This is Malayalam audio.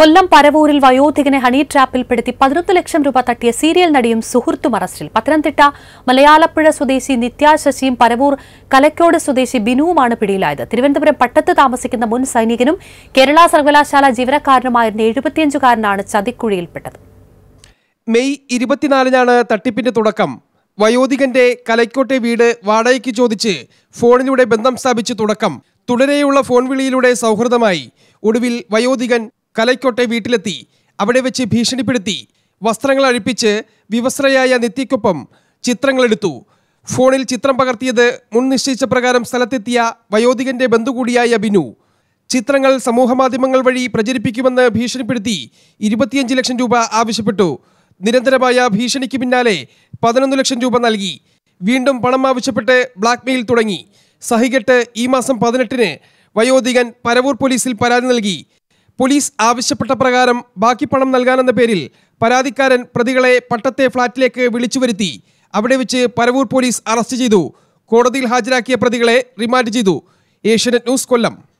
കൊല്ലം പരവൂരിൽ വയോധികനെ ഹണി ട്രാപ്പിൽപ്പെടുത്തി പതിനൊന്ന് ലക്ഷം രൂപ തട്ടിയ സീരിയൽ നടിയും സുഹൃത്തും അറസ്റ്റിൽ പത്തനംതിട്ട മലയാളപ്പുഴ സ്വദേശി നിത്യ ശശിയും പരവൂർ കലക്കോട് സ്വദേശി ബിനുവുമാണ് പിടിയിലായത് തിരുവനന്തപുരം പട്ടത്ത് താമസിക്കുന്ന മുൻ സൈനികനും കേരള സർവകലാശാല ജീവനക്കാരനുമായിരുന്ന എഴുപത്തിയഞ്ചുകാരനാണ് ചതിക്കുഴിയിൽപ്പെട്ടത് മെയ് ഇരുപത്തിനാലിനാണ് തട്ടിപ്പിന്റെ തുടക്കം വയോധികന്റെ കലൈക്കോട്ടെ വീട് വാടകയ്ക്ക് ചോദിച്ച് ഫോണിലൂടെ ബന്ധം സ്ഥാപിച്ച് തുടക്കം തുടരെയുള്ള ഫോൺ വിളിയിലൂടെ സൗഹൃദമായി ഒടുവിൽ വയോധികൻ കലൈക്കോട്ടെ വീട്ടിലെത്തി അവിടെ വെച്ച് ഭീഷണിപ്പെടുത്തി വസ്ത്രങ്ങൾ അഴിപ്പിച്ച് വിവസ്ത്രയായ നിത്യക്കൊപ്പം ചിത്രങ്ങളെടുത്തു ഫോണിൽ ചിത്രം പകർത്തിയത് മുൻ നിശ്ചയിച്ച പ്രകാരം സ്ഥലത്തെത്തിയ വയോധികന്റെ ബന്ധു കൂടിയായ ബിനു ചിത്രങ്ങൾ സമൂഹമാധ്യമങ്ങൾ വഴി പ്രചരിപ്പിക്കുമെന്ന് ഭീഷണിപ്പെടുത്തി ഇരുപത്തിയഞ്ച് ലക്ഷം രൂപ ആവശ്യപ്പെട്ടു നിരന്തരമായ ഭീഷണിക്ക് പിന്നാലെ പതിനൊന്ന് ലക്ഷം രൂപ നൽകി വീണ്ടും പണം ആവശ്യപ്പെട്ട് ബ്ലാക്ക്മെയിൽ തുടങ്ങി സഹികെട്ട് ഈ മാസം പതിനെട്ടിന് വയോധികൻ പരവൂർ പോലീസിൽ പരാതി നൽകി പോലീസ് ആവശ്യപ്പെട്ട പ്രകാരം ബാക്കി പണം നൽകാനെന്ന പേരിൽ പരാതിക്കാരൻ പ്രതികളെ പട്ടത്തെ ഫ്ളാറ്റിലേക്ക് വിളിച്ചു വരുത്തി അവിടെ വെച്ച് പരവൂർ പോലീസ് അറസ്റ്റ് ചെയ്തു കോടതിയിൽ ഹാജരാക്കിയ പ്രതികളെ റിമാൻഡ് ചെയ്തു ഏഷ്യനെറ്റ് ന്യൂസ് കൊല്ലം